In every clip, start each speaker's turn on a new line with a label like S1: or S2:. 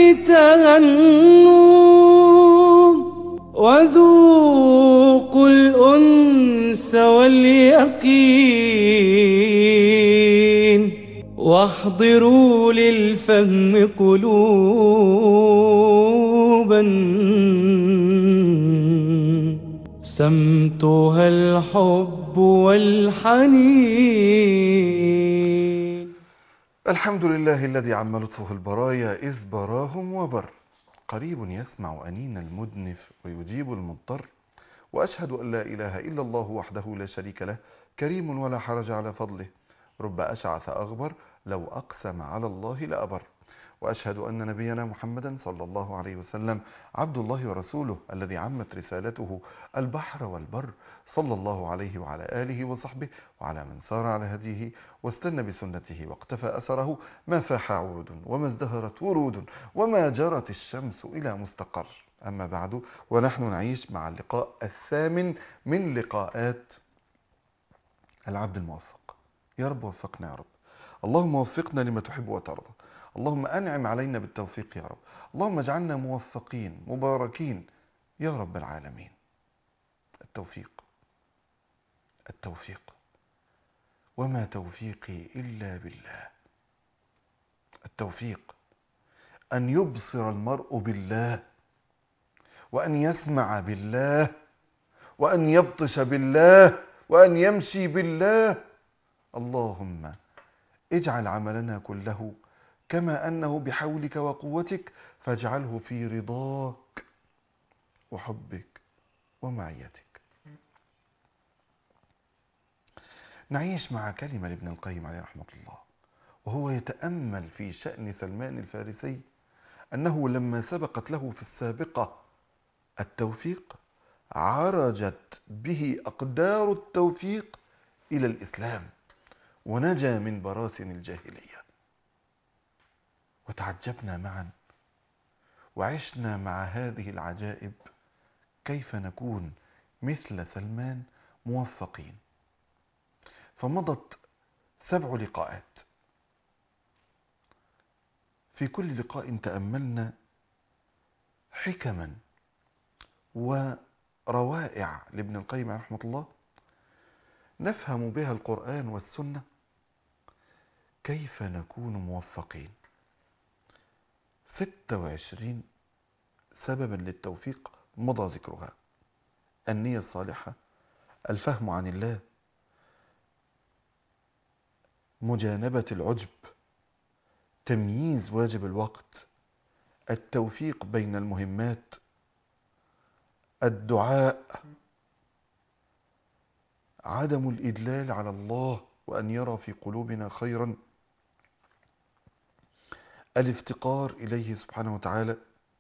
S1: تهنوا وذوقوا الأنس واليقين واحضروا للفهم قلوبا سمتها الحب والحنين
S2: الحمد لله الذي عم لطفه البرايا إذ براهم وبر قريب يسمع أنين المدنف ويجيب المضطر وأشهد أن لا إله إلا الله وحده لا شريك له كريم ولا حرج على فضله رب أشعث أغبر لو أقسم على الله لأبر وأشهد أن نبينا محمدا صلى الله عليه وسلم عبد الله ورسوله الذي عمت رسالته البحر والبر صلى الله عليه وعلى آله وصحبه وعلى من سار على هديه واستنى بسنته واقتفى أثره ما فاح عود وما ازدهرت ورود وما جرت الشمس إلى مستقر أما بعد ونحن نعيش مع اللقاء الثامن من لقاءات العبد الموفق يا رب وفقنا يا رب اللهم وفقنا لما تحب وترضى اللهم أنعم علينا بالتوفيق يا رب اللهم اجعلنا موفقين مباركين يا رب العالمين التوفيق التوفيق وما توفيقي إلا بالله التوفيق أن يبصر المرء بالله وأن يسمع بالله وأن يبطش بالله وأن يمشي بالله اللهم اجعل عملنا كله كما أنه بحولك وقوتك فاجعله في رضاك وحبك ومعيتك نعيش مع كلمة لابن القيم عليه رحمة الله وهو يتأمل في شأن سلمان الفارسي أنه لما سبقت له في السابقة التوفيق عرجت به أقدار التوفيق إلى الإسلام ونجا من براسن الجاهلية وتعجبنا معا وعشنا مع هذه العجائب كيف نكون مثل سلمان موفقين فمضت سبع لقاءات في كل لقاء تأملنا حكما وروائع لابن القيم رحمة الله نفهم بها القرآن والسنة كيف نكون موفقين 26 سببا للتوفيق مضى ذكرها النية الصالحة الفهم عن الله مجانبة العجب تمييز واجب الوقت التوفيق بين المهمات الدعاء عدم الإدلال على الله وأن يرى في قلوبنا خيرا الافتقار إليه سبحانه وتعالى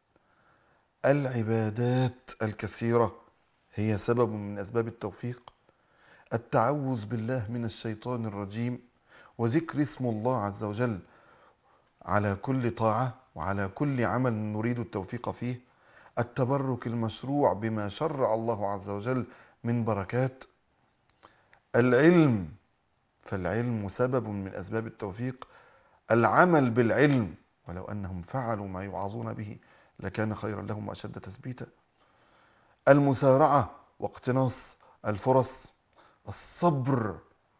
S2: العبادات الكثيرة هي سبب من أسباب التوفيق التعوذ بالله من الشيطان الرجيم وذكر اسم الله عز وجل على كل طاعة وعلى كل عمل نريد التوفيق فيه التبرك المشروع بما شرع الله عز وجل من بركات العلم فالعلم سبب من أسباب التوفيق العمل بالعلم ولو أنهم فعلوا ما يوعظون به لكان خيرا لهم وأشد تثبيتا المسارعة واقتناص الفرص الصبر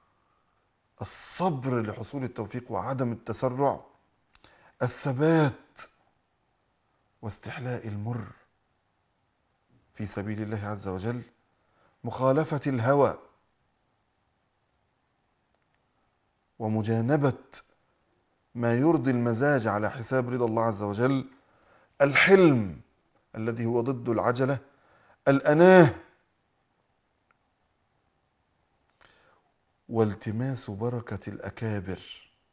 S2: الصبر لحصول التوفيق وعدم التسرع الثبات واستحلاء المر في سبيل الله عز وجل مخالفة الهوى ومجانبة ما يرضي المزاج على حساب رضا الله عز وجل الحلم الذي هو ضد العجلة الأناه والتماس بركة الأكابر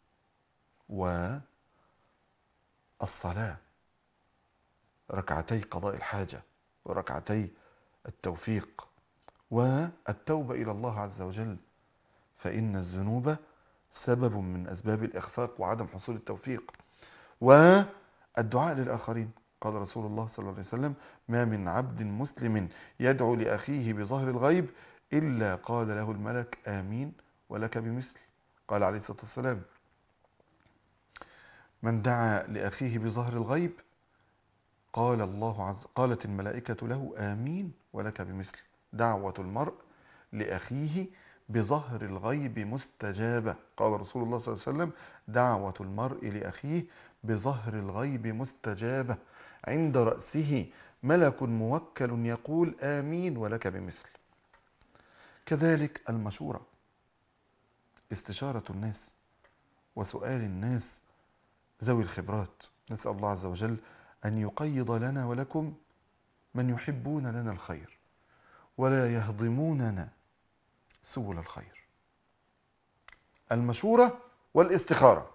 S2: والصلاة ركعتي قضاء الحاجة وركعتي التوفيق والتوبة إلى الله عز وجل فإن الذنوب سبب من أسباب الإخفاق وعدم حصول التوفيق والدعاء للآخرين قال رسول الله صلى الله عليه وسلم ما من عبد مسلم يدعو لأخيه بظهر الغيب إلا قال له الملك آمين ولك بمثل قال عليه الصلاة والسلام من دعا لأخيه بظهر الغيب قال الله عز قالت الملائكة له آمين ولك بمثل دعوة المرء لأخيه بظهر الغيب مستجابة قال رسول الله صلى الله عليه وسلم دعوة المرء لأخيه بظهر الغيب مستجابة عند رأسه ملك موكل يقول آمين ولك بمثل كذلك المشورة استشارة الناس وسؤال الناس ذوي الخبرات نسأل الله عز وجل أن يقيض لنا ولكم من يحبون لنا الخير ولا يهضموننا سبل الخير المشورة والاستخارة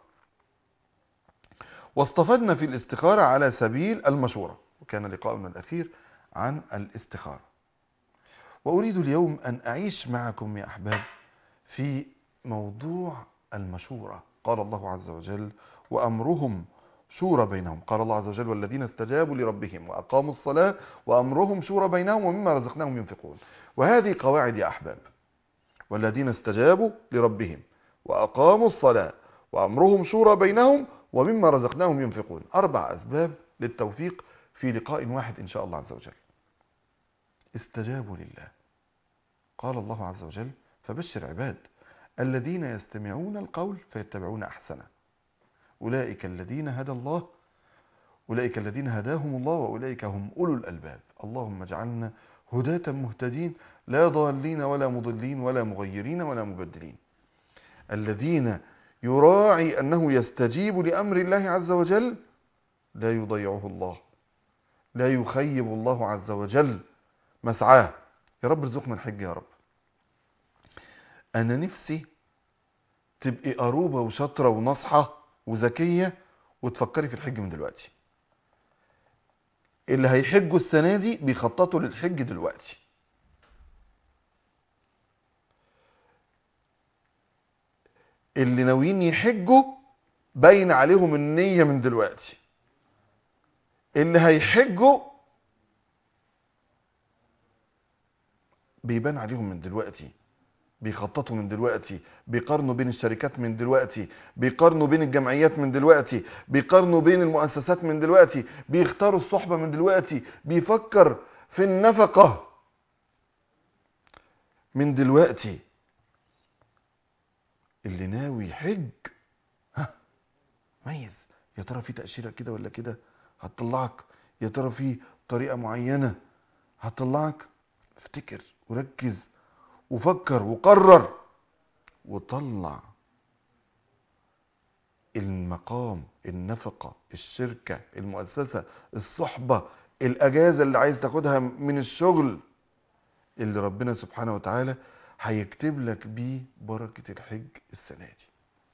S2: واستفدنا في الاستخارة على سبيل المشورة وكان لقاؤنا الأخير عن الاستخارة وأريد اليوم أن أعيش معكم يا أحباب في موضوع المشورة قال الله عز وجل وأمرهم شورى بينهم قال الله عز وجل والذين استجابوا لربهم وأقاموا الصلاة وأمرهم شورى بينهم ومما رزقناهم ينفقون وهذه قواعد يا أحباب والذين استجابوا لربهم وأقاموا الصلاة وأمرهم شورى بينهم ومما رزقناهم ينفقون أربع أسباب للتوفيق في لقاء واحد إن شاء الله عز وجل استجابوا لله قال الله عز وجل فبشر عباد الذين يستمعون القول فيتبعون أحسنه أولئك الذين هدى الله أولئك الذين هداهم الله وأولئك هم أولو الألباب اللهم اجعلنا هداة مهتدين لا ضالين ولا مضلين ولا مغيرين ولا مبدلين الذين يراعي أنه يستجيب لأمر الله عز وجل لا يضيعه الله لا يخيب الله عز وجل مسعاه يا رب ارزقنا الحج يا رب أنا نفسي تبقي قروبة وشاطرة ونصحة وذكية وتفكري في الحج من دلوقتي اللي هيحجوا السنة دي بيخططوا للحج دلوقتي اللي ناويين يحجوا باين عليهم النية من دلوقتي اللي هيحجوا بيبان عليهم من دلوقتي بيخططوا من دلوقتي بيقارنوا بين الشركات من دلوقتي بيقارنوا بين الجمعيات من دلوقتي بيقارنوا بين المؤسسات من دلوقتي بيختاروا الصحبة من دلوقتي بيفكر في النفقة من دلوقتي اللي ناوي يحج ها ميز يا ترى في تأشيرة كده ولا كده هتطلعك يا ترى في طريقة معينة هتطلعك افتكر وركز وفكر وقرر وطلع المقام النفقة الشركة المؤسسة الصحبة الأجازة اللي عايز تاخدها من الشغل اللي ربنا سبحانه وتعالى هيكتب لك بيه بركة الحج السنة دي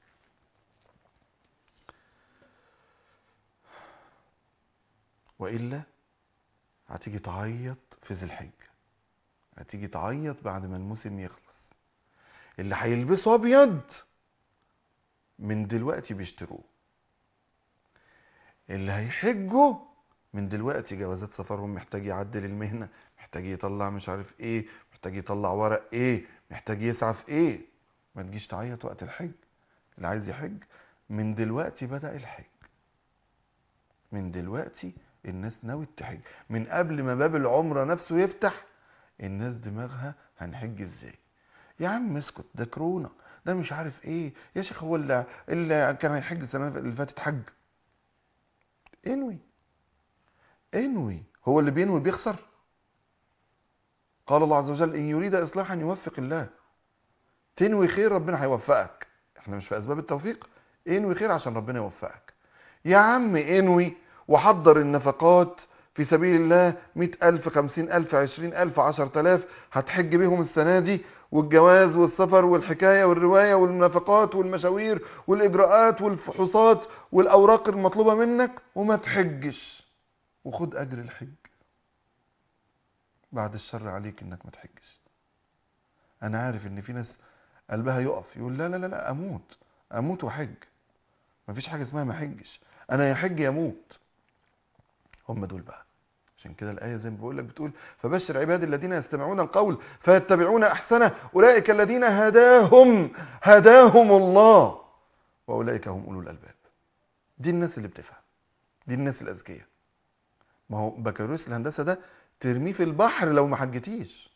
S2: وإلا هتيجي تعيط في ذي الحجة هتيجي تعيط بعد ما الموسم يخلص اللي هيلبسوا ابيض من دلوقتي بيشتروه اللي هيحجوا من دلوقتي جوازات سفرهم محتاج يعدل المهنة محتاج يطلع مش عارف ايه محتاج يطلع ورق ايه محتاج يسعى في ايه ما تجيش تعيط وقت الحج اللي عايز يحج من دلوقتي بدأ الحج من دلوقتي الناس ناوي تحج من قبل ما باب العمرة نفسه يفتح الناس دماغها هنحج ازاي يا عم اسكت ده كورونا ده مش عارف ايه يا شيخ هو اللي, اللي كان هيحج السنه اللي فاتت حج انوي انوي هو اللي بينوي بيخسر قال الله عز وجل ان يريد اصلاحا يوفق الله تنوي خير ربنا هيوفقك احنا مش في اسباب التوفيق انوي خير عشان ربنا يوفقك يا عم انوي وحضر النفقات في سبيل الله مئة ألف خمسين ألف عشرين ألف عشر تلاف هتحج بيهم السنة دي والجواز والسفر والحكاية والرواية والنفقات والمشاوير والإجراءات والفحوصات والأوراق المطلوبة منك وما تحجش وخد أجر الحج بعد الشر عليك إنك ما تحجش أنا عارف إن في ناس قلبها يقف يقول لا لا لا, لا أموت أموت وحج مفيش حاجة اسمها ما حجش أنا يا حج يموت هم دول بقى عشان كده الآية زي ما بقول لك بتقول فبشر عبادي الذين يستمعون القول فيتبعون أحسنه أولئك الذين هداهم هداهم الله وأولئك هم أولو الألباب دي الناس اللي بتفهم دي الناس الأذكياء ما هو بكالوريوس الهندسه ده ترميه في البحر لو ما حجتيش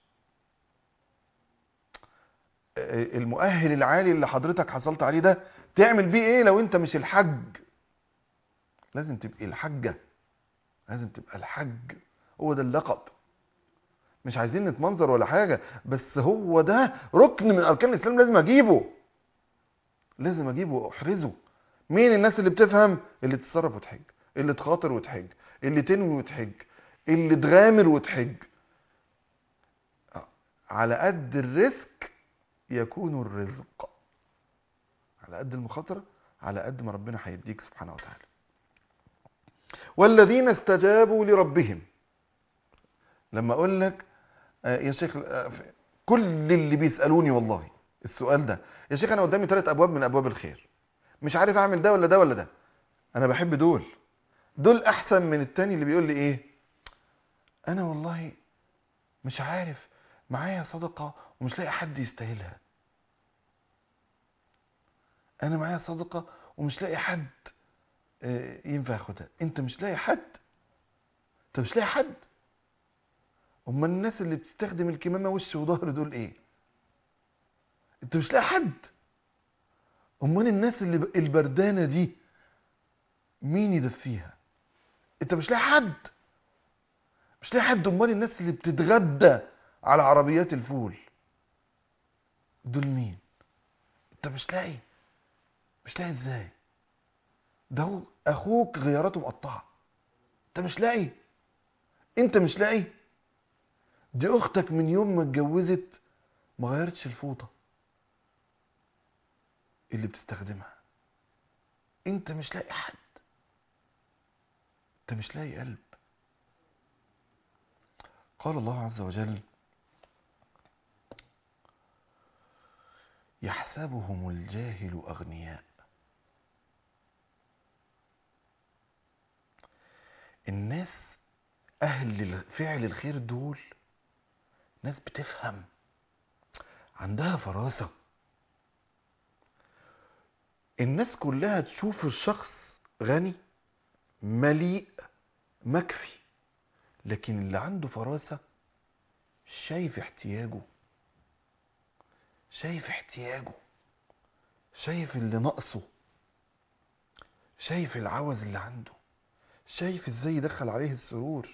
S2: آه، المؤهل العالي اللي حضرتك حصلت عليه ده تعمل بيه ايه لو انت مش الحج لازم تبقى الحجه لازم تبقى الحج هو ده اللقب مش عايزين نتمنظر ولا حاجه بس هو ده ركن من اركان الاسلام لازم اجيبه لازم اجيبه واحرزه مين الناس اللي بتفهم اللي تتصرف وتحج اللي تخاطر وتحج اللي تنوي وتحج اللي تغامر وتحج على قد الرزق يكون الرزق على قد المخاطرة على قد ما ربنا هيديك سبحانه وتعالى والذين استجابوا لربهم لما اقول لك آه، يا شيخ آه، كل اللي بيسألوني والله السؤال ده يا شيخ انا قدامي ثلاث ابواب من ابواب الخير مش عارف اعمل ده ولا ده ولا ده انا بحب دول دول احسن من التاني اللي بيقول لي ايه انا والله مش عارف معايا صدقة ومش لاقي حد يستاهلها انا معايا صدقة ومش لاقي حد آه، ينفع ياخدها انت مش لاقي حد انت مش لاقي حد امال الناس اللي بتستخدم الكمامة وش وظهر دول ايه انت مش لاقي حد امال الناس اللي ب- البردانة دي مين يدفيها انت مش لاقي حد مش لاقي حد امال الناس اللي بتتغدى على عربيات الفول دول مين انت مش لاقي مش لاقي ازاي ده هو اخوك غياراته مقطعه انت مش لاقي انت مش لاقي دي اختك من يوم ما اتجوزت ما غيرتش الفوطه اللي بتستخدمها انت مش لاقي حد انت مش لاقي قلب قال الله عز وجل يحسبهم الجاهل اغنياء الناس اهل فعل الخير دول ناس بتفهم عندها فراسة الناس كلها تشوف الشخص غني مليء مكفي لكن اللي عنده فراسة شايف احتياجه شايف احتياجه شايف اللي ناقصه شايف العوز اللي عنده شايف ازاي يدخل عليه السرور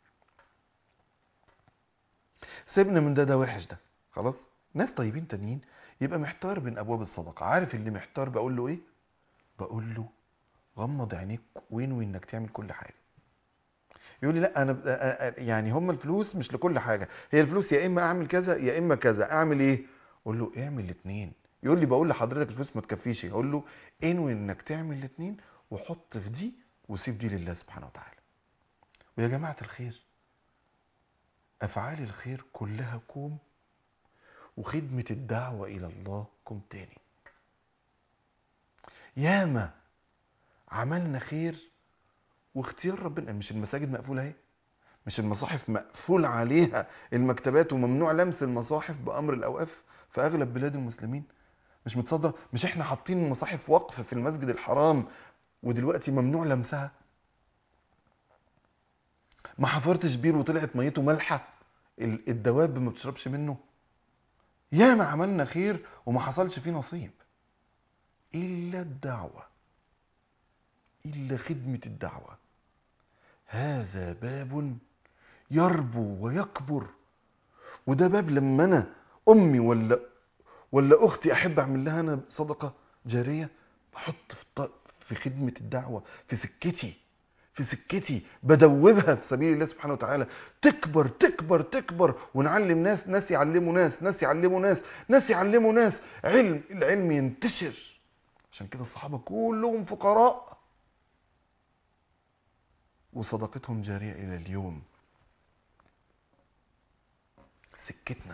S2: سيبنا من ده ده وحش ده خلاص ناس طيبين تانيين يبقى محتار بين ابواب الصدقه عارف اللي محتار بقول له ايه بقول له غمض عينيك وانوي انك تعمل كل حاجه يقول لي لا انا ب- آ- آ- يعني هم الفلوس مش لكل حاجه هي الفلوس يا اما اعمل كذا يا اما كذا اعمل ايه اقول له اعمل الاثنين يقول لي بقول لحضرتك الفلوس ما تكفيش اقول له انوي انك تعمل الاثنين وحط في دي وسيب دي لله سبحانه وتعالى ويا جماعه الخير افعال الخير كلها كوم وخدمه الدعوه الى الله كوم تاني ياما عملنا خير واختيار ربنا مش المساجد مقفوله اهي مش المصاحف مقفول عليها المكتبات وممنوع لمس المصاحف بامر الاوقاف في اغلب بلاد المسلمين مش متصدر مش احنا حاطين المصاحف وقف في المسجد الحرام ودلوقتي ممنوع لمسها ما حفرتش بير وطلعت ميته مالحه ال- الدواب ما بتشربش منه ياما عملنا خير وما حصلش فيه نصيب الا الدعوه الا خدمه الدعوه هذا باب يربو ويكبر وده باب لما انا امي ولا ولا اختي احب اعمل لها انا صدقه جاريه بحط في الط- في خدمه الدعوه في سكتي في سكتي بدوبها في سبيل الله سبحانه وتعالى تكبر تكبر تكبر ونعلم ناس ناس يعلموا ناس ناس يعلموا ناس ناس يعلموا ناس علم العلم ينتشر عشان كده الصحابه كلهم فقراء وصدقتهم جاريه الى اليوم سكتنا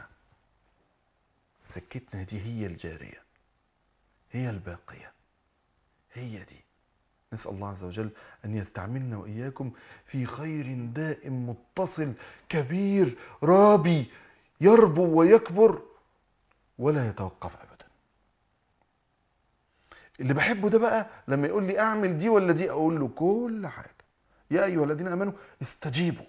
S2: سكتنا دي هي الجاريه هي الباقيه هي دي نسأل الله عز وجل أن يستعملنا وإياكم في خير دائم متصل كبير رابي يربو ويكبر ولا يتوقف أبدا اللي بحبه ده بقى لما يقول لي أعمل دي ولا دي أقول له كل حاجة يا أيها الذين آمنوا استجيبوا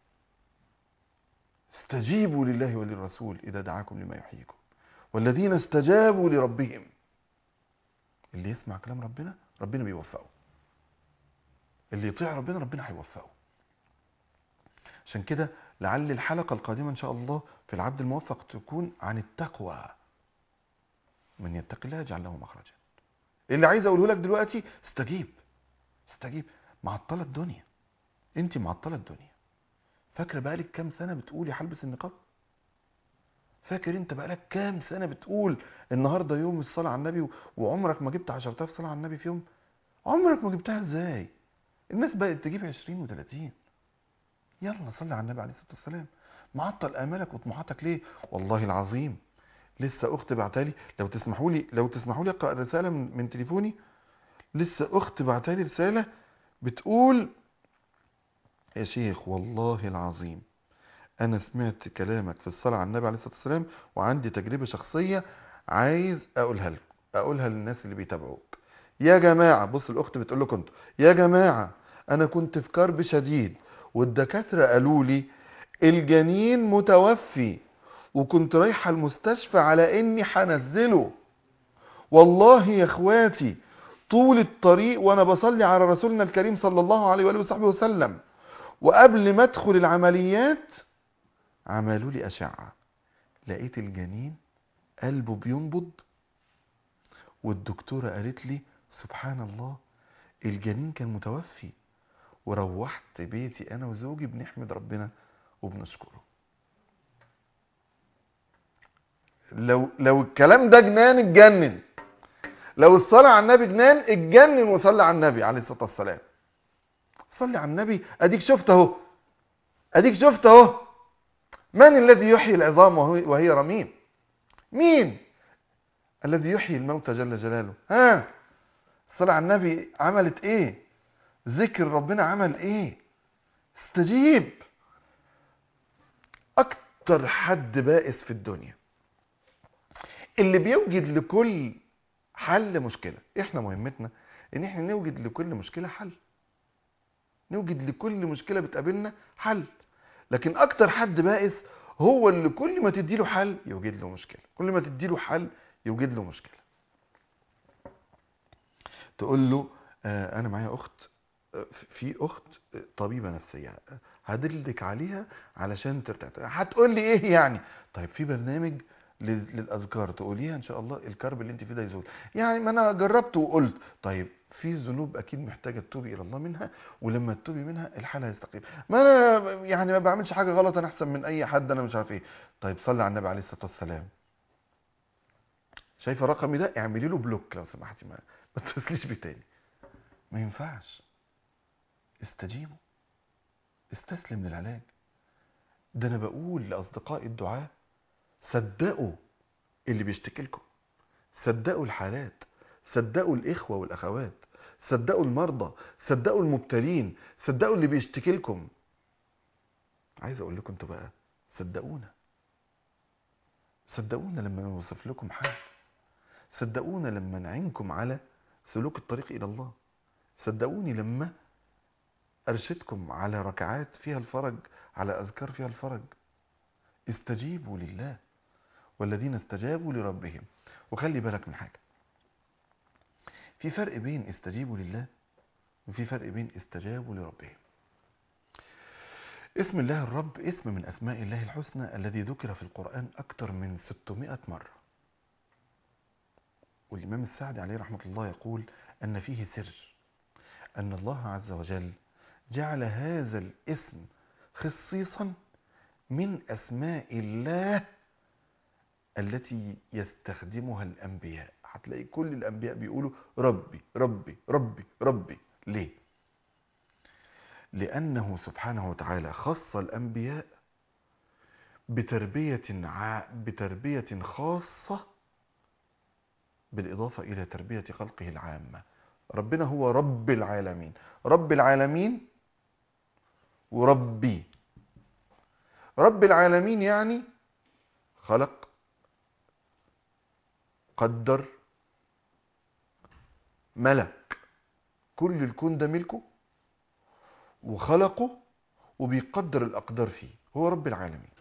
S2: استجيبوا لله وللرسول إذا دعاكم لما يحييكم والذين استجابوا لربهم اللي يسمع كلام ربنا ربنا بيوفقه اللي يطيع ربنا ربنا هيوفقه عشان كده لعل الحلقة القادمة إن شاء الله في العبد الموفق تكون عن التقوى من يتق الله يجعل له مخرجا اللي عايز اقوله لك دلوقتي استجيب استجيب معطله الدنيا انت معطله الدنيا فاكره بقالك كام سنه بتقولي هلبس النقاب فاكر انت بقالك كام سنه بتقول النهارده يوم الصلاه على النبي وعمرك ما جبت 10000 صلاه على النبي في يوم عمرك ما جبتها ازاي الناس بقت تجيب 20 و30 يلا صلي على النبي عليه الصلاه والسلام معطل امالك وطموحاتك ليه والله العظيم لسه اخت بعتالي لو تسمحوا لي لو تسمحوا لي اقرا الرساله من, من تليفوني لسه اخت بعتالي رساله بتقول يا شيخ والله العظيم انا سمعت كلامك في الصلاه على النبي عليه الصلاه والسلام وعندي تجربه شخصيه عايز اقولها لكم اقولها للناس اللي بيتابعوك يا جماعه بص الاخت بتقول لكم انتوا يا جماعه انا كنت في كرب شديد والدكاتره قالوا لي الجنين متوفي وكنت رايحه المستشفى على اني هنزله والله يا اخواتي طول الطريق وانا بصلي على رسولنا الكريم صلى الله عليه واله وصحبه وسلم وقبل ما ادخل العمليات عملوا لي اشعه لقيت الجنين قلبه بينبض والدكتوره قالت لي سبحان الله الجنين كان متوفي وروحت بيتي انا وزوجي بنحمد ربنا وبنشكره لو لو الكلام ده جنان اتجنن لو الصلاة على النبي جنان اتجنن وصلي على النبي عليه الصلاة والسلام صلي على النبي اديك شفت اهو اديك شفت اهو من الذي يحيي العظام وهي, وهي رميم مين الذي يحيي الموتى جل جلاله ها الصلاة على النبي عملت ايه ذكر ربنا عمل ايه استجيب اكتر حد بائس في الدنيا اللي بيوجد لكل حل مشكلة احنا مهمتنا ان احنا نوجد لكل مشكلة حل نوجد لكل مشكلة بتقابلنا حل لكن اكتر حد بائس هو اللي كل ما تديله حل يوجد له مشكلة كل ما تديله حل يوجد له مشكلة تقول له آه انا معايا اخت آه في اخت طبيبة نفسية هدلك عليها علشان ترتاح هتقول لي ايه يعني طيب في برنامج للاذكار تقوليها ان شاء الله الكرب اللي انت فيه ده يزول يعني ما انا جربت وقلت طيب في ذنوب اكيد محتاجه تتوبي الى الله منها ولما تتوبي منها الحال هيستقيم ما انا يعني ما بعملش حاجه غلط انا احسن من اي حد انا مش عارف ايه طيب صلي على النبي عليه الصلاه والسلام شايفه رقمي ده اعملي له بلوك لو سمحتي ما ما تتصليش بيه تاني ما ينفعش استجيبوا استسلم للعلاج ده انا بقول لاصدقائي الدعاه صدقوا اللي بيشتكي لكم صدقوا الحالات صدقوا الاخوه والاخوات صدقوا المرضى صدقوا المبتلين صدقوا اللي بيشتكي لكم عايز اقول لكم انتوا بقى صدقونا صدقونا لما نوصف لكم حال صدقونا لما نعينكم على سلوك الطريق الى الله صدقوني لما ارشدكم على ركعات فيها الفرج على اذكار فيها الفرج استجيبوا لله والذين استجابوا لربهم وخلي بالك من حاجة في فرق بين استجيبوا لله وفي فرق بين استجابوا لربهم اسم الله الرب اسم من أسماء الله الحسنى الذي ذكر في القرآن أكثر من 600 مرة والإمام السعدي عليه رحمة الله يقول أن فيه سر أن الله عز وجل جعل هذا الاسم خصيصا من أسماء الله التي يستخدمها الأنبياء هتلاقي كل الأنبياء بيقولوا ربي ربي ربي ربي ليه؟ لأنه سبحانه وتعالى خص الأنبياء بتربية ع... بتربية خاصة بالإضافة إلى تربية خلقه العامة ربنا هو رب العالمين رب العالمين وربي رب العالمين يعني خلق قدر ملك كل الكون ده ملكه وخلقه وبيقدر الأقدار فيه هو رب العالمين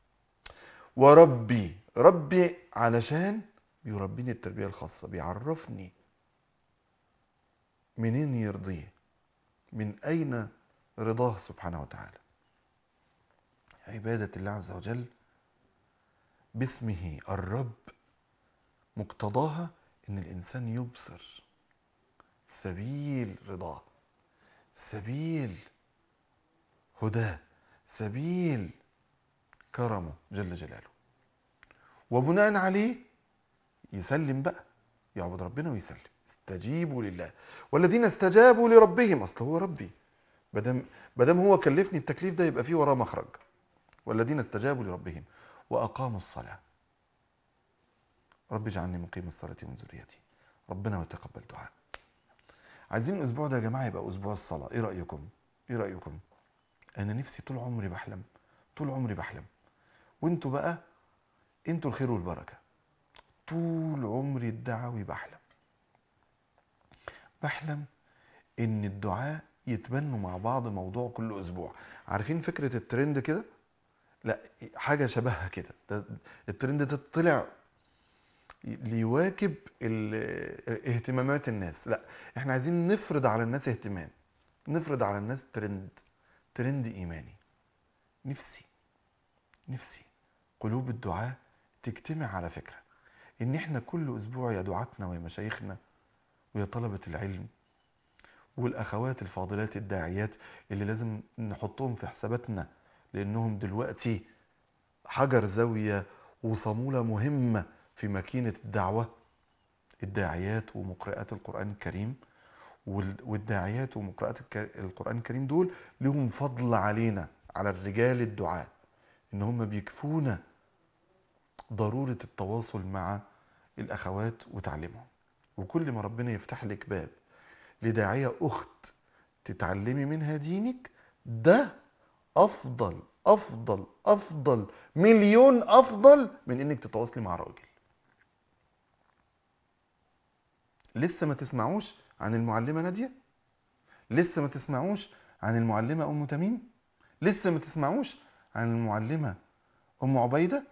S2: وربي ربي علشان بيربيني التربية الخاصة بيعرفني منين يرضيه من أين رضاه سبحانه وتعالى عبادة الله عز وجل باسمه الرب مقتضاها ان الانسان يبصر سبيل رضاه سبيل هداه سبيل كرمه جل جلاله وبناء عليه يسلم بقى يعبد ربنا ويسلم استجيبوا لله والذين استجابوا لربهم اصل هو ربي بدم بدم هو كلفني التكليف ده يبقى فيه وراه مخرج والذين استجابوا لربهم واقاموا الصلاه رب اجعلني مقيم الصلاه من ذريتي ربنا وتقبل دعاء عايزين الاسبوع ده يا جماعه يبقى اسبوع الصلاه ايه رايكم ايه رايكم انا نفسي طول عمري بحلم طول عمري بحلم وانتوا بقى انتوا الخير والبركه طول عمري الدعوي بحلم بحلم ان الدعاء يتبنوا مع بعض موضوع كل اسبوع عارفين فكره الترند كده لا حاجه شبهها كده ده- الترند ده طلع ليواكب ال- اهتمامات الناس لا احنا عايزين نفرض على الناس اهتمام نفرض على الناس ترند ترند ايماني نفسي نفسي قلوب الدعاة تجتمع على فكرة ان احنا كل اسبوع يا دعاتنا ويا مشايخنا ويا طلبة العلم والاخوات الفاضلات الداعيات اللي لازم نحطهم في حساباتنا لانهم دلوقتي حجر زاوية وصامولة مهمة في ماكينة الدعوة الداعيات ومقرئات القرآن الكريم وال- والداعيات ومقرئات الك- القرآن الكريم دول لهم فضل علينا على الرجال الدعاة ان هم بيكفونا ضرورة التواصل مع الأخوات وتعليمهم وكل ما ربنا يفتح لك باب لداعية أخت تتعلمي منها دينك ده أفضل أفضل أفضل مليون أفضل من إنك تتواصلي مع راجل لسه ما تسمعوش عن المعلمة نادية لسه ما تسمعوش عن المعلمة أم تميم لسه ما تسمعوش عن المعلمة أم عبيدة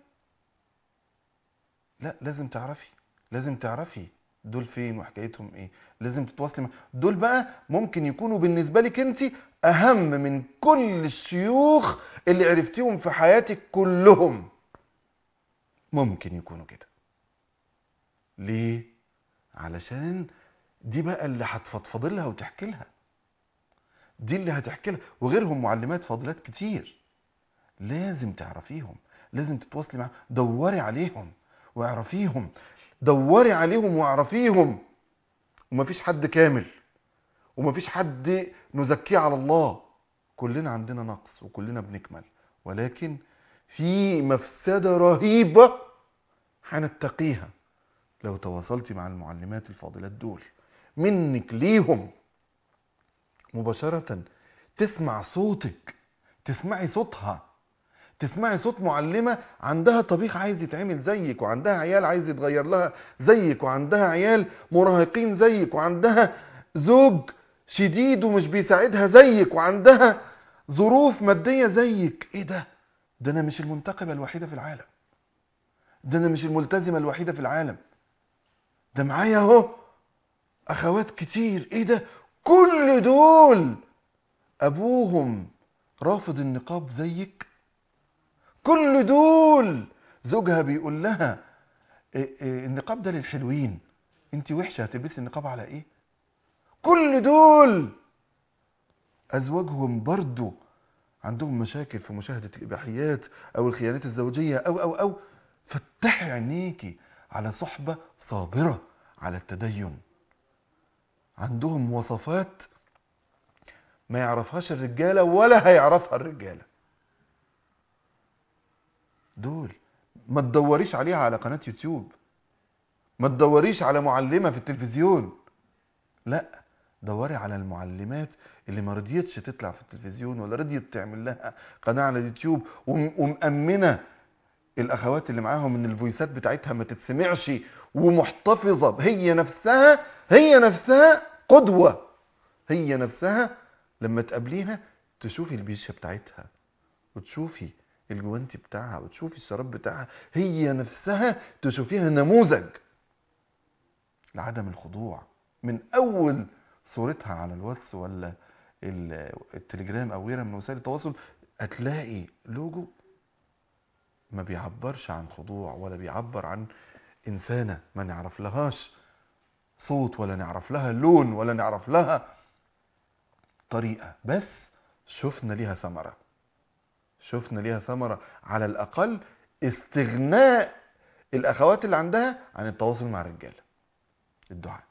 S2: لا لازم تعرفي لازم تعرفي دول فين وحكايتهم ايه لازم تتواصلي مع دول بقى ممكن يكونوا بالنسبة لك انت اهم من كل الشيوخ اللي عرفتيهم في حياتك كلهم ممكن يكونوا كده ليه علشان دي بقى اللي هتفضفض لها وتحكي لها دي اللي هتحكي لها وغيرهم معلمات فاضلات كتير لازم تعرفيهم لازم تتواصلي معاهم دوري عليهم واعرفيهم دوري عليهم واعرفيهم ومفيش حد كامل ومفيش حد نزكيه على الله كلنا عندنا نقص وكلنا بنكمل ولكن في مفسدة رهيبة هنتقيها لو تواصلتي مع المعلمات الفاضلات دول منك ليهم مباشرة تسمع صوتك تسمعي صوتها تسمعي صوت معلمة عندها طبيخ عايز يتعمل زيك وعندها عيال عايز يتغير لها زيك وعندها عيال مراهقين زيك وعندها زوج شديد ومش بيساعدها زيك وعندها ظروف مادية زيك ايه ده ده انا مش المنتقبة الوحيدة في العالم ده انا مش الملتزمة الوحيدة في العالم ده معايا اهو اخوات كتير ايه ده كل دول ابوهم رافض النقاب زيك كل دول زوجها بيقول لها إيه إيه النقاب ده للحلوين انت وحشه هتلبسي النقاب على ايه كل دول ازواجهم برضو عندهم مشاكل في مشاهده الاباحيات او الخيانات الزوجيه او او او فتحي عينيكي على صحبه صابره على التدين عندهم مواصفات ما يعرفهاش الرجاله ولا هيعرفها الرجاله دول ما تدوريش عليها على قناة يوتيوب ما تدوريش على معلمة في التلفزيون لا دوري على المعلمات اللي ما رضيتش تطلع في التلفزيون ولا رضيت تعمل لها قناة على اليوتيوب وم- ومأمنة الأخوات اللي معاهم إن الفويسات بتاعتها ما تتسمعش ومحتفظة هي نفسها هي نفسها قدوة هي نفسها لما تقابليها تشوفي البيشة بتاعتها وتشوفي الجوانتي بتاعها وتشوفي الشراب بتاعها هي نفسها تشوفيها نموذج لعدم الخضوع من اول صورتها على الواتس ولا ال- التليجرام او غيرها من وسائل التواصل هتلاقي لوجو ما بيعبرش عن خضوع ولا بيعبر عن انسانه ما نعرف لهاش صوت ولا نعرف لها لون ولا نعرف لها طريقه بس شفنا ليها ثمره شفنا ليها ثمره على الاقل استغناء الاخوات اللي عندها عن التواصل مع الرجاله الدعاء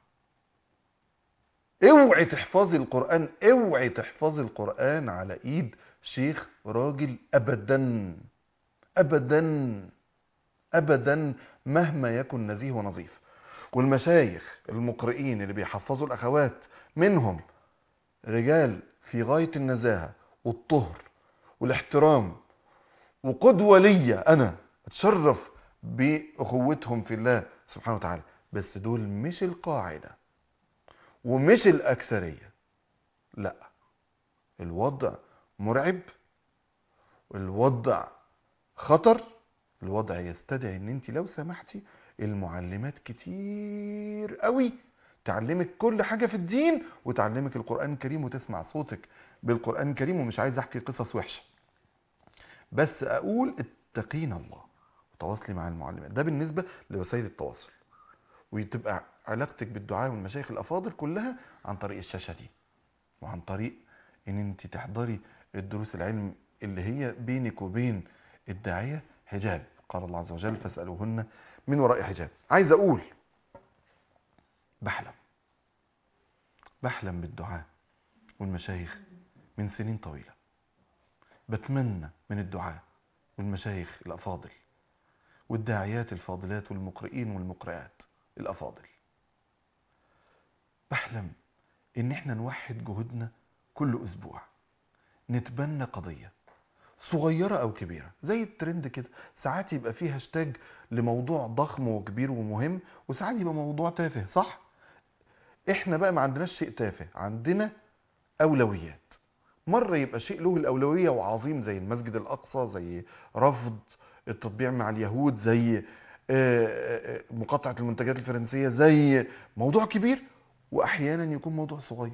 S2: اوعي تحفظي القرآن اوعي تحفظي القرآن على ايد شيخ راجل ابدا ابدا ابدا مهما يكن نزيه ونظيف والمشايخ المقرئين اللي بيحفظوا الاخوات منهم رجال في غاية النزاهة والطهر والاحترام وقدوة ليا انا اتشرف باخوتهم في الله سبحانه وتعالى بس دول مش القاعدة ومش الأكثرية لا الوضع مرعب الوضع خطر الوضع يستدعي ان انت لو سمحتي المعلمات كتير قوي تعلمك كل حاجة في الدين وتعلمك القرآن الكريم وتسمع صوتك بالقرآن الكريم ومش عايز احكي قصص وحشة بس اقول اتقين الله وتواصلي مع المعلمات ده بالنسبة لوسائل التواصل وتبقى علاقتك بالدعاء والمشايخ الافاضل كلها عن طريق الشاشه دي وعن طريق ان انت تحضري الدروس العلم اللي هي بينك وبين الداعيه حجاب قال الله عز وجل فاسالوهن من وراء حجاب عايز اقول بحلم بحلم بالدعاء والمشايخ من سنين طويله بتمنى من الدعاء والمشايخ الافاضل والداعيات الفاضلات والمقرئين والمقرئات الافاضل بحلم ان احنا نوحد جهودنا كل اسبوع نتبنى قضية صغيرة او كبيرة زي الترند كده ساعات يبقى فيه هاشتاج لموضوع ضخم وكبير ومهم وساعات يبقى موضوع تافه صح احنا بقى ما عندناش شيء تافه عندنا اولويات مرة يبقى شيء له الاولوية وعظيم زي المسجد الاقصى زي رفض التطبيع مع اليهود زي مقاطعة المنتجات الفرنسية زي موضوع كبير واحيانا يكون موضوع صغير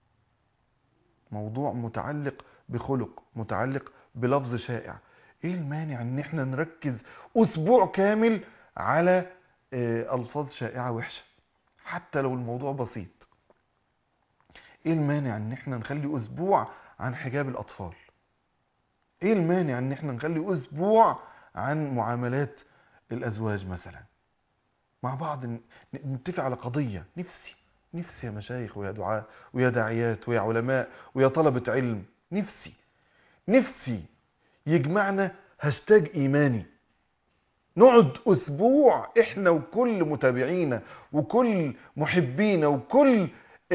S2: موضوع متعلق بخلق متعلق بلفظ شائع ايه المانع ان احنا نركز اسبوع كامل على الفاظ شائعة وحشة حتى لو الموضوع بسيط ايه المانع ان احنا نخلي اسبوع عن حجاب الاطفال ايه المانع ان احنا نخلي اسبوع عن معاملات الازواج مثلا مع بعض نتفق على قضية نفسي نفسي يا مشايخ ويا دعاء ويا داعيات ويا علماء ويا طلبة علم نفسي نفسي يجمعنا هاشتاج ايماني نقعد اسبوع احنا وكل متابعينا وكل محبينا وكل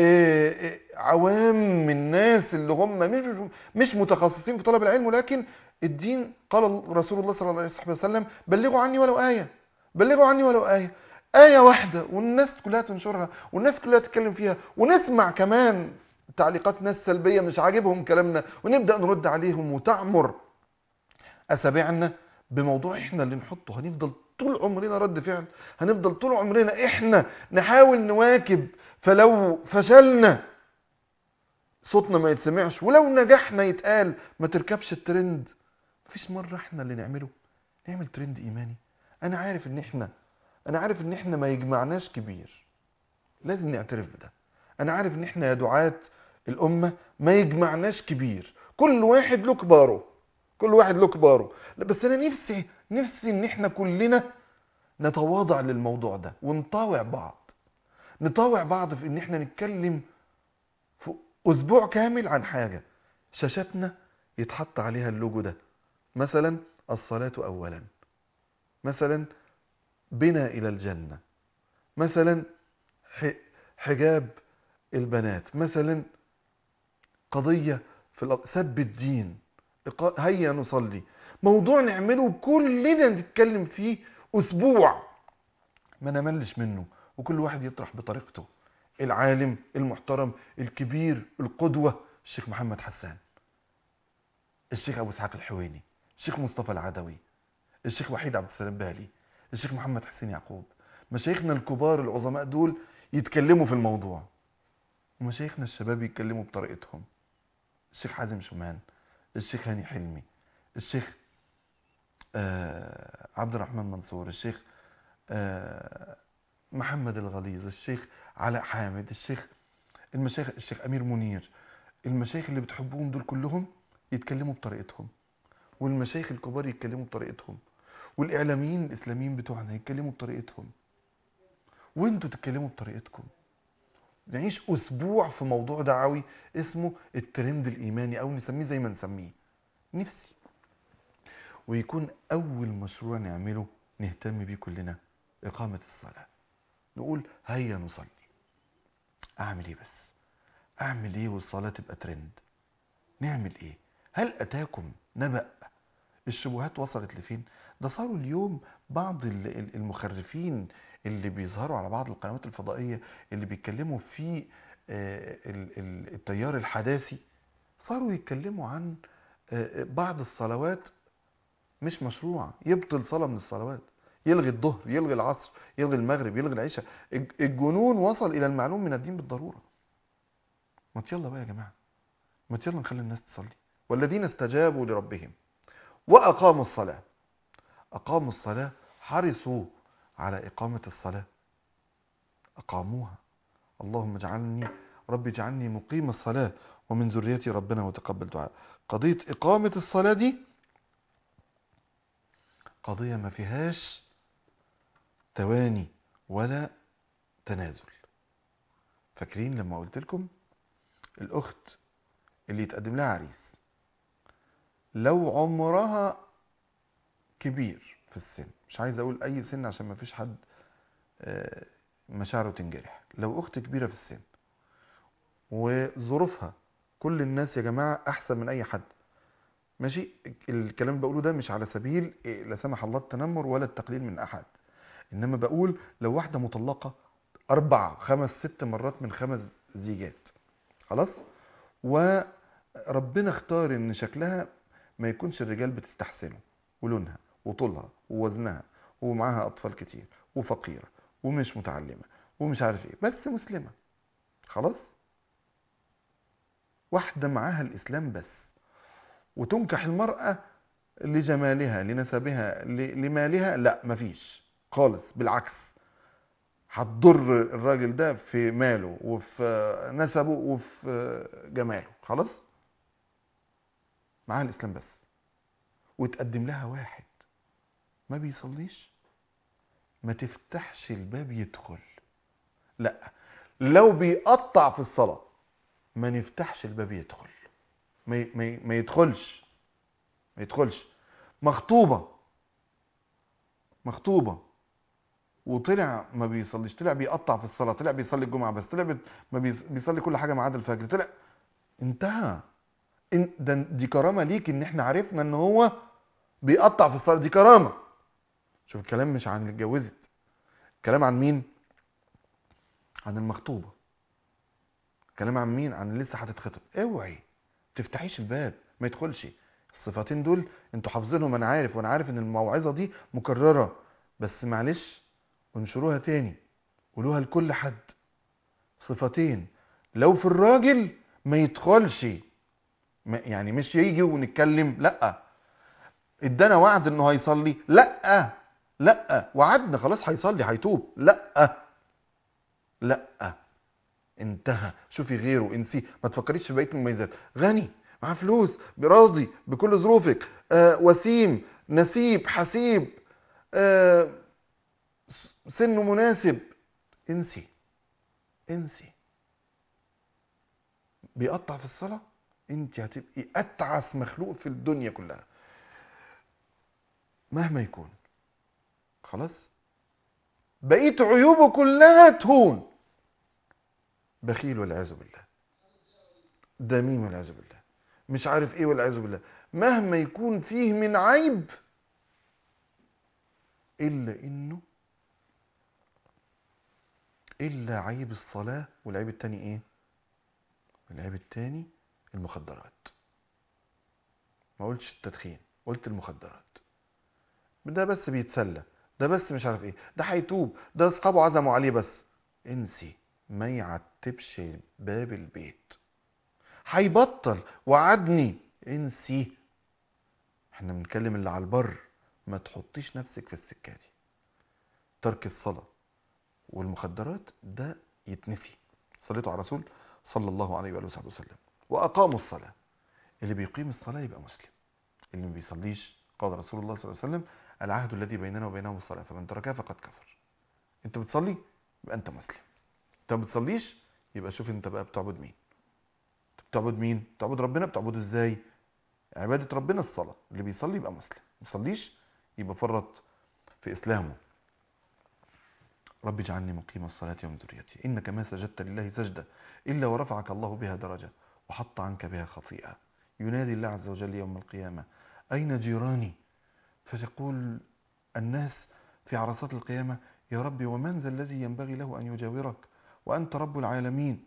S2: عوام الناس اللي هم مش مش متخصصين في طلب العلم ولكن الدين قال رسول الله صلى الله عليه وسلم بلغوا عني ولو آية بلغوا عني ولو آية آية واحدة والناس كلها تنشرها والناس كلها تتكلم فيها ونسمع كمان تعليقات ناس سلبية مش عاجبهم كلامنا ونبدأ نرد عليهم وتعمر أسابيعنا بموضوع احنا اللي نحطه هنفضل طول عمرنا رد فعل هنفضل طول عمرنا احنا نحاول نواكب فلو فشلنا صوتنا ما يتسمعش ولو نجحنا يتقال ما تركبش الترند مفيش مرة احنا اللي نعمله نعمل ترند ايماني انا عارف ان احنا انا عارف ان احنا ما يجمعناش كبير لازم نعترف بده انا عارف ان احنا يا دعاة الامة ما يجمعناش كبير كل واحد له كباره كل واحد له كباره بس انا نفسي نفسي ان احنا كلنا نتواضع للموضوع ده ونطاوع بعض نطاوع بعض في ان احنا نتكلم في اسبوع كامل عن حاجة شاشاتنا يتحط عليها اللوجو ده مثلا الصلاة اولا مثلا بنا الى الجنة مثلا حجاب البنات مثلا قضية في سب الدين هيا نصلي موضوع نعمله كلنا نتكلم فيه اسبوع ما نملش منه وكل واحد يطرح بطريقته العالم المحترم الكبير القدوة الشيخ محمد حسان الشيخ ابو اسحاق الحويني الشيخ مصطفى العدوي الشيخ وحيد عبد السلام بالي الشيخ محمد حسين يعقوب مشايخنا الكبار العظماء دول يتكلموا في الموضوع ومشايخنا الشباب يتكلموا بطريقتهم الشيخ حازم شومان الشيخ هاني حلمي الشيخ آه عبد الرحمن منصور الشيخ آه محمد الغليظ الشيخ علاء حامد الشيخ المشايخ الشيخ امير منير المشايخ اللي بتحبوهم دول كلهم يتكلموا بطريقتهم والمشايخ الكبار يتكلموا بطريقتهم والاعلاميين الاسلاميين بتوعنا يتكلموا بطريقتهم وانتوا تتكلموا بطريقتكم نعيش اسبوع في موضوع دعوي اسمه الترند الايماني او نسميه زي ما نسميه نفسي ويكون اول مشروع نعمله نهتم بيه كلنا اقامه الصلاه نقول هيا نصلي اعمل ايه بس اعمل ايه والصلاه تبقى ترند نعمل ايه هل اتاكم نبأ الشبهات وصلت لفين ده صاروا اليوم بعض ال- ال- المخرفين اللي بيظهروا على بعض القنوات الفضائية اللي بيتكلموا في آه، ال- ال- التيار الحداثي صاروا يتكلموا عن آه، بعض الصلوات مش مشروعة يبطل صلاة من الصلوات يلغي الظهر يلغي العصر يلغي المغرب يلغي العشاء الج- الجنون وصل إلى المعلوم من الدين بالضرورة ما يلا بقى يا جماعة ما يلا نخلي الناس تصلي والذين استجابوا لربهم وأقاموا الصلاة أقاموا الصلاة حرصوا على إقامة الصلاة أقاموها اللهم اجعلني رب اجعلني مقيم الصلاة ومن ذريتي ربنا وتقبل دعاء قضية إقامة الصلاة دي قضية ما فيهاش تواني ولا تنازل فاكرين لما قلت لكم الأخت اللي يتقدم لها عريس لو عمرها كبير في السن مش عايز اقول اي سن عشان ما فيش حد آه، مشاعره تنجرح لو اخت كبيره في السن وظروفها كل الناس يا جماعه احسن من اي حد ماشي الكلام اللي بقوله ده مش على سبيل إيه، لا سمح الله التنمر ولا التقليل من احد انما بقول لو واحده مطلقه اربع خمس ست مرات من خمس زيجات خلاص وربنا اختار ان شكلها ما يكونش الرجال بتستحسنه ولونها وطولها ووزنها ومعاها اطفال كتير وفقيره ومش متعلمه ومش عارف ايه بس مسلمه خلاص واحده معاها الاسلام بس وتنكح المراه لجمالها لنسبها ل- لمالها لا مفيش خالص بالعكس هتضر الراجل ده في ماله وفي نسبه وفي جماله خلاص معاها الاسلام بس وتقدم لها واحد ما بيصليش ما تفتحش الباب يدخل لا لو بيقطع في الصلاة ما نفتحش الباب يدخل ما ي- ما ي- ما يدخلش ما يدخلش مخطوبة مخطوبة وطلع ما بيصليش طلع بيقطع في الصلاة طلع بيصلي الجمعة بس طلع بي- ما بيص- بيصلي كل حاجة ما عدا الفجر طلع انتهى إن ده دي كرامة ليك ان احنا عرفنا ان هو بيقطع في الصلاة دي كرامة شوف الكلام مش عن اللي اتجوزت الكلام عن مين عن المخطوبة الكلام عن مين عن اللي لسه هتتخطب اوعي تفتحيش الباب ما يدخلش الصفاتين دول انتوا حافظينهم انا عارف وانا عارف ان الموعظة دي مكررة بس معلش انشروها تاني قولوها لكل حد صفتين لو في الراجل ما يدخلش ما يعني مش يجي ونتكلم لا ادانا وعد انه هيصلي لا لا وعدنا خلاص هيصلي هيتوب لا لا انتهى شوفي غيره انسيه ما تفكريش في بقيه المميزات غني معاه فلوس براضي بكل ظروفك آه وسيم نسيب حسيب آه سنه مناسب انسي انسي بيقطع في الصلاه انت هتبقي اتعس مخلوق في الدنيا كلها مهما يكون خلاص بقيت عيوبه كلها تهون بخيل والعياذ بالله دميم والعياذ بالله مش عارف ايه والعياذ بالله مهما يكون فيه من عيب الا انه الا عيب الصلاه والعيب التاني ايه العيب التاني المخدرات ما قلتش التدخين قلت المخدرات ده بس بيتسلى ده بس مش عارف ايه ده هيتوب ده اصحابه عزموا عليه بس انسي ما يعتبش باب البيت هيبطل وعدني انسي احنا بنتكلم اللي على البر ما تحطيش نفسك في السكه دي ترك الصلاه والمخدرات ده يتنسي صليتوا على رسول صلى الله عليه واله وصحبه وسلم واقاموا الصلاه اللي بيقيم الصلاه يبقى مسلم اللي ما بيصليش قال رسول الله صلى الله عليه وسلم العهد الذي بيننا وبينهم الصلاه فمن تركها فقد كفر انت بتصلي يبقى انت مسلم انت ما بتصليش يبقى شوف انت بقى بتعبد مين بتعبد مين بتعبد ربنا بتعبده ازاي عباده ربنا الصلاه اللي بيصلي يبقى مسلم ما بيصليش يبقى فرط في اسلامه رب اجعلني مقيم الصلاة ومن ذريتي إنك ما سجدت لله سجدة إلا ورفعك الله بها درجة وحط عنك بها خطيئة ينادي الله عز وجل يوم القيامة أين جيراني فتقول الناس في عرصات القيامة يا ربي ومن ذا الذي ينبغي له أن يجاورك وأنت رب العالمين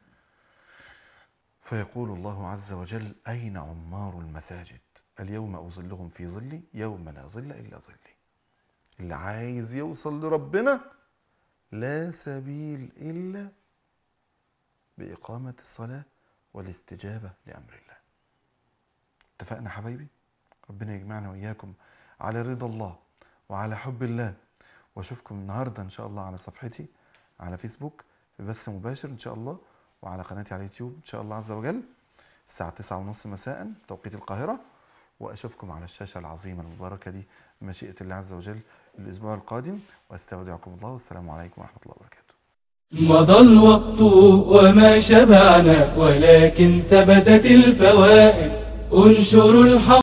S2: فيقول الله عز وجل أين عمار المساجد اليوم أظلهم في ظلي يوم لا ظل إلا ظلي اللي عايز يوصل لربنا لا سبيل إلا بإقامة الصلاة والاستجابة لأمر الله اتفقنا حبايبي ربنا يجمعنا وإياكم على رضا الله وعلى حب الله واشوفكم النهاردة إن شاء الله على صفحتي على فيسبوك في بث مباشر إن شاء الله وعلى قناتي على اليوتيوب إن شاء الله عز وجل الساعة تسعة ونص مساء توقيت القاهرة وأشوفكم على الشاشة العظيمة المباركة دي بمشيئة الله عز وجل الأسبوع القادم واستودعكم الله والسلام عليكم ورحمة الله وبركاته
S1: مضى الوقت وما شبعنا ولكن ثبتت الفوائد انشروا الحق